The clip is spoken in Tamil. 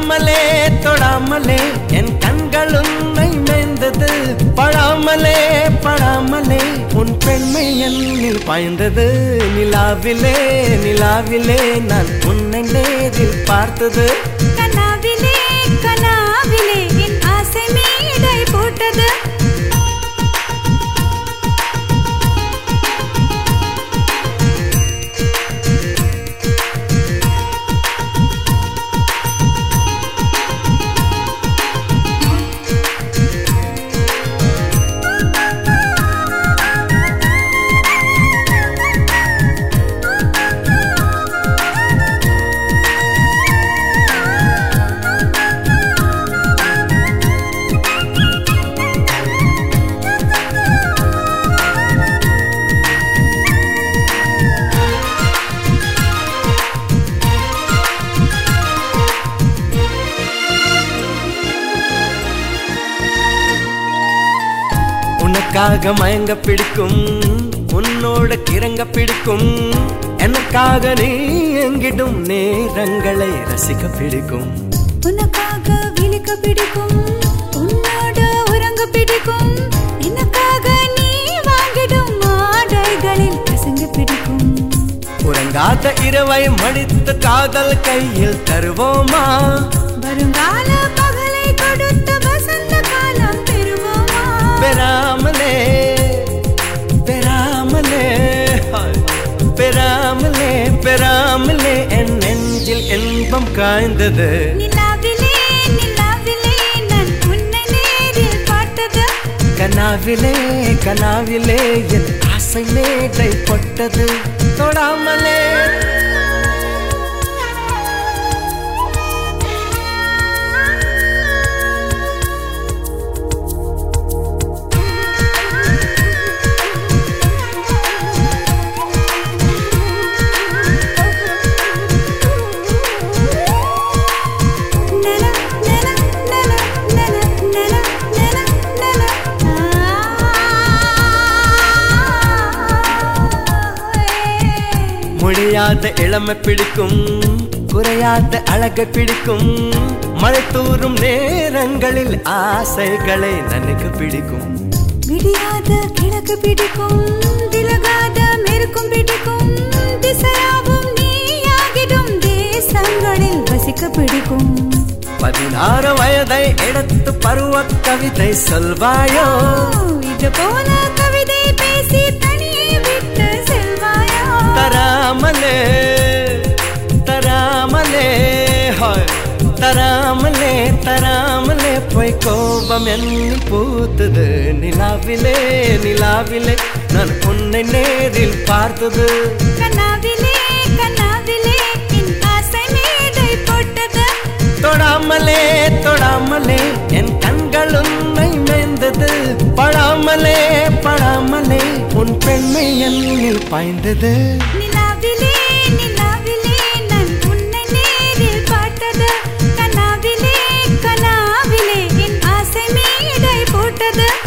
தொடாமலே தொடாமலே என் கண்கள் உன்னை மேய்ந்தது படாமலே படாமலே உன் பெண்மை என்னில் பாய்ந்தது நிலாவிலே நிலாவிலே நான் உன்னை நேரில் பார்த்தது கனாவிலே கனாவிலே என் ஆசை மேடை போட்டது உனக்காக மயங்க பிடிக்கும் உன்னோட கிறங்க பிடிக்கும் எனக்காக நீ எங்கிடும் நேரங்களை ரசிக்க பிடிக்கும் உனக்காக விழிக்க பிடிக்கும் உன்னோட உறங்க பிடிக்கும் எனக்காக நீ வாங்கிடும் ஆடைகளில் கசங்க பிடிக்கும் உறங்காத இரவை மடித்து காதல் கையில் தருவோமா வருங்கால பகலை கொடுத்த வசந்த காலம் பெறுவோமா பெறாமலே பெறாமலே ஹாய். பெறாமலே பெறாமலே என் நெஞ்சில் இன்பம் காய்ந்தது நிலாவிலே நிலாவிலே நான் உன்னை நேரில் பார்த்தது கனாவிலே கனாவிலே என் ஆசை மேடை பட்டது தொடாமலே நல நல நல நல நல நல நல முடியாத இளமை பிடிக்கும் குறையாத அழகை பிடிக்கும் மழை தூறும் நேரங்களில் ஆசைகளை நன்கு பிடிக்கும் விடியாத கிழக்கு பிடிக்கும் விலகாத மெருக்கும் பிடிக்கும் திசையாவும் நீயாகிடும் தேசங்களில் வசிக்க பிடிக்கும் பதினாறு வயதை எடுத்து பருவ கவிதை சொல்வாயோ இது போல கவிதை பேசி தனியே விட்டு செல்வாயோ தராமலே தராமலே ஹாய் தராமலே தராமலே போய் கோபம் என்னில் பூத்தது நிலாவிலே நிலாவிலே நான் உன்னை நேரில் பார்த்தது கனாவிலே கனாவிலே என் ஆசை மேடை போட்டது தொடாமலே தொடாமலே என் கண்கள் உன்னை மேய்ந்தது படாமலே படாமலே உன் பெண்மை என்னில் பாய்ந்தது நிலாவிலே நிலாவிலே நான் உன்னை நேரில் பார்த்தது கனாவிலே கனாவிலே என் ஆசை மேடை போட்டது